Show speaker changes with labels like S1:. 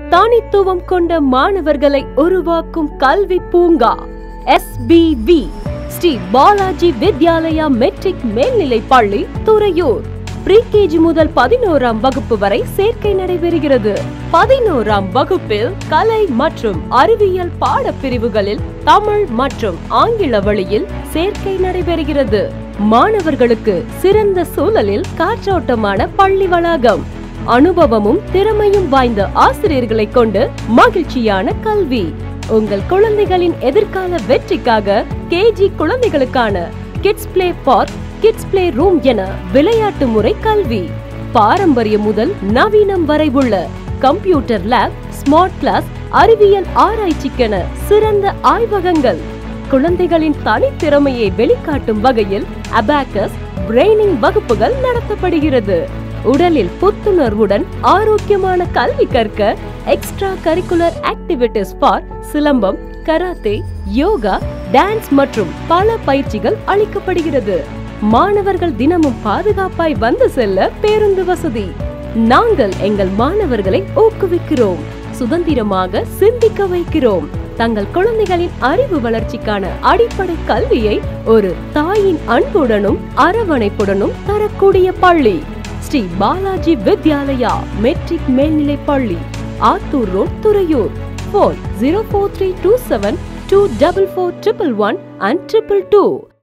S1: தனித்துவம் கொண்ட மாணவர்களை உருவாக்கும் கல்வி பூங்கா எஸ்பிவி ஸ்ரீ பாலாஜி வித்யாலயா மெட்ரிக் மேல்நிலைப் பள்ளி துறையூர் ப்ரீகேஜி முதல் பதினோராம் வகுப்பு வரை சேர்க்கை நடைபெறுகிறது பதினோராம் வகுப்பில் கலை மற்றும் அறிவியல் பாடப்பிரிவுகளில் தமிழ் மற்றும் ஆங்கில வழியில் சேர்க்கை நடைபெறுகிறது மாணவர்களுக்கு சிறந்த சூழலில் காற்றோட்டமான பள்ளி வளாகம் அனுபவமும் திறமையும் வாய்ந்த ஆசிரியர்களை கொண்டு மகிழ்ச்சியான கல்வி உங்கள் குழந்தைகளின் எதிர்கால வெற்றிக்காக கேஜி குழந்தைகளுக்கான kids play park kids play room என விளையாட்டு முறை கல்வி பாரம்பரியம் முதல் நவீனம் வரை உள்ள கம்ப்யூட்டர் லேப் ஸ்மார்ட் கிளாஸ் அறிவியல் ஆராய்ச்சிக்கென சிறந்த ஆய்வகங்கள் குழந்தைகளின் தனித்திறமையை வெளிக்காட்டும் வகையில் அபாக்கஸ் பிரெய்னிங் வகுப்புகள் நடத்தப்படுகிறது உடலில் புத்துணர்வுடன் ஆரோக்கியமான கல்வி கற்க extra curricular activities for silambam karate yoga dance மற்றும் பல பயிற்சிகள் அளிக்கப்படுகிறது மாணவர்கள் தினமும் பாதுகாப்பாய் வந்து செல்ல பேருந்து வசதி நாங்கள் எங்கள் மாணவர்களை ஊக்குவிக்கிறோம் சுதந்திரமாக சிந்திக்க வைக்கிறோம் தங்கள் குழந்தைகளின் அறிவு வளர்ச்சிக்கான அடிப்படை கல்வியை ஒரு தாயின் அன்புடனும் அரவணைப்புடனும் தரக்கூடிய பள்ளி ஸ்ரீ பாலாஜி வித்யாலயா மெட்ரிக் மேல்நிலைப் பள்ளி Attur road Thuraiyur phone zero four three two seven two double four triple one and triple two